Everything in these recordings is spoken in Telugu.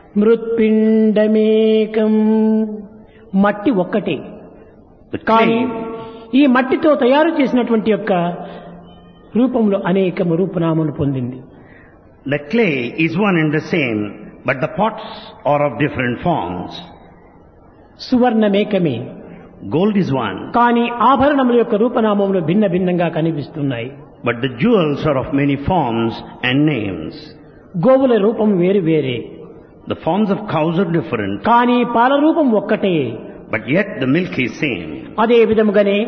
మృత్పిండమేకం మట్టి ఒక్కటే The కానీ clay, ఈ మట్టితో తయారు చేసినటువంటి యొక్క రూపంలో అనేకము రూపనామములు పొందింది the clay is one and the same, but the pots are of different forms. సువర్ణమేకమే Gold is one, కానీ ఆభరణముల యొక్క రూపనామములు భిన్న భిన్నంగా కనిపిస్తున్నాయి but the jewels are of many forms and names. గోవుల రూపం వేరు వేరే The forms of cows are different, కానీ పాల రూపం ఒక్కటే but yet the milk is same. అదే విధముగానే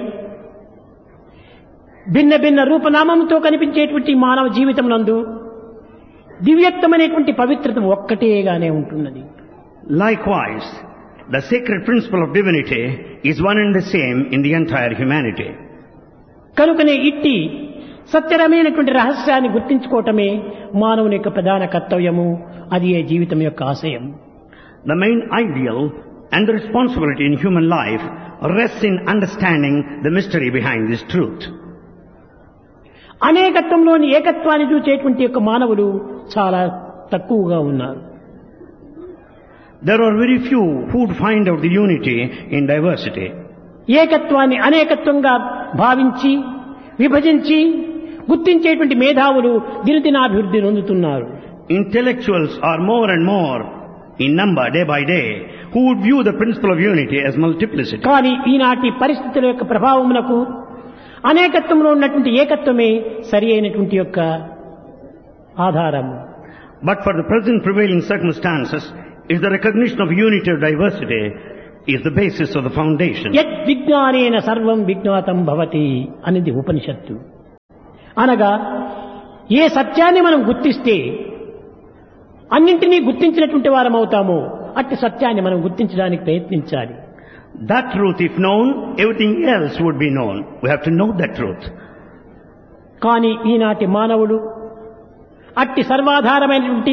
భిన్న భిన్న రూపనామంతో కనిపించేటువంటి మానవ జీవితం నందు దివ్యత్వమైనటువంటి పవిత్రత ఒక్కటేగానే ఉంటున్నది Likewise, the sacred principle of divinity is one and the same in the entire humanity. కనుకనే ఇట్టి సత్యరమైనటువంటి రహస్యాన్ని గుర్తించుకోవటమే మానవుని యొక్క ప్రధాన కర్తవ్యము అది ఏ జీవితం యొక్క ఆశయం The main ideal and the responsibility in human life rests in understanding the mystery behind this truth. అనేకత్వంలోని ఏకత్వాన్ని చూచేటువంటి యొక్క మానవులు చాలా తక్కువగా ఉన్నారు There are very few who would find out the unity in diversity. ఏకత్వాన్ని అనేకత్వంగా భావించి విభజించి గుర్తించేటువంటి మేధావులు దినదినాభివృద్ధి నొందుతున్నారు Intellectuals are more and more in number day by day who would view the principle of unity as multiplicity. కానీ ఈనాటి పరిస్థితుల యొక్క ప్రభావమునకు అనేకత్వంలో ఉన్నటువంటి ఏకత్వమే సరి అయినటువంటి యొక్క ఆధారం But for the present prevailing circumstances, is the recognition of unity of diversity is the basis of the foundation. యత్ విజ్ఞానేన సర్వం విజ్ఞాతం భవతి అనేది ఉపనిషత్తు అనగా ఏ సత్యాన్ని మనం గుర్తిస్తే అన్నింటినీ గుర్తించినటువంటి వారం అవుతామో అట్టి సత్యాన్ని మనం గుర్తించడానికి ప్రయత్నించాలి That truth, if known, everything else would be known. We have to know that truth. కానీ ఈనాటి మానవుడు అట్టి సర్వాధారమైనటువంటి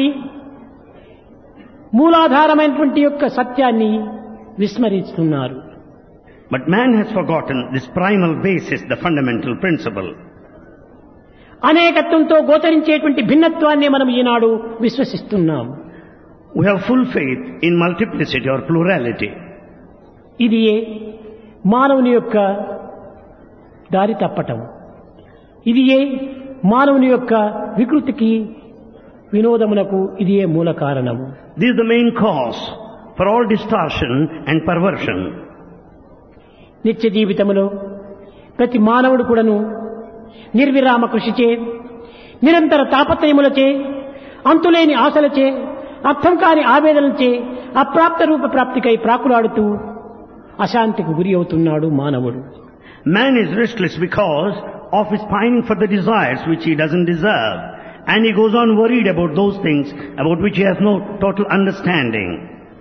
మూలాధారమైనటువంటి యొక్క సత్యాన్ని విస్మరిస్తున్నారు But man has forgotten this primal basis, the fundamental principle. అనేకత్వంతో గోచరించేటువంటి భిన్నత్వాన్ని మనం ఈనాడు విశ్వసిస్తున్నాం We have full faith in multiplicity or plurality. ఇది ఏ మానవుని యొక్క దారి తప్పటం ఇది ఏ మానవుని యొక్క వికృతికి వినోదమునకు ఇది ఏ మూల కారణము This is the main cause for all distortion and perversion. నిత్య జీవితములో ప్రతి మానవుడు కూడాను నిర్విరామ కృషిచే నిరంతర తాపత్రయములచే అంతులేని ఆశలచే అర్థం కాని ఆవేదనలచే అప్రాప్త రూప ప్రాప్తికై ప్రాకులాడుతూ అశాంతికి గురి అవుతున్నాడు మానవుడు Man is restless because of his pining for the desires which he doesn't deserve. And he goes on worried about those things about which he has no total understanding.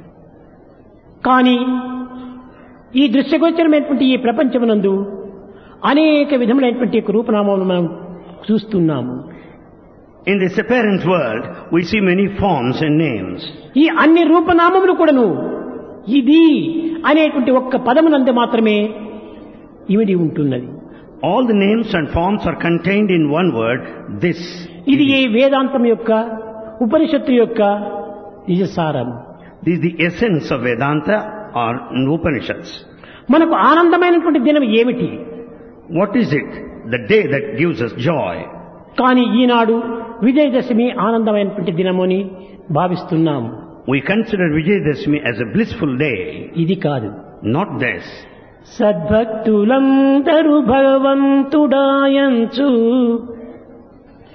కానీ ఈ దృశ్యగోచరమైనటువంటి ఈ ప్రపంచమునందు అనేక విధములైనటువంటి యొక్క రూపనామాలను మనం చూస్తున్నాము In this apparent world, we see many forms and names. ఈ అన్ని రూపనామములు కూడాను ఇది అనేటువంటి ఒక్క పదమునందు మాత్రమే ఇమిడి ఉంటున్నది All the names and forms are contained in one word, this. ఇది ఈ వేదాంతం యొక్క ఉపనిషత్తు యొక్క నిజసారం This is the essence of Vedanta or in Upanishads. మనకు ఆనందమైనటువంటి దినం ఏమిటి What is it? The day that gives us joy. కానీ ఈనాడు విజయదశమి ఆనందమైనటువంటి దినము అని భావిస్తున్నాము We consider Vijayadashmi as a blissful day. ఇది కాదు Not this. సద్భక్తులందరూ భగవంతుడాయంచు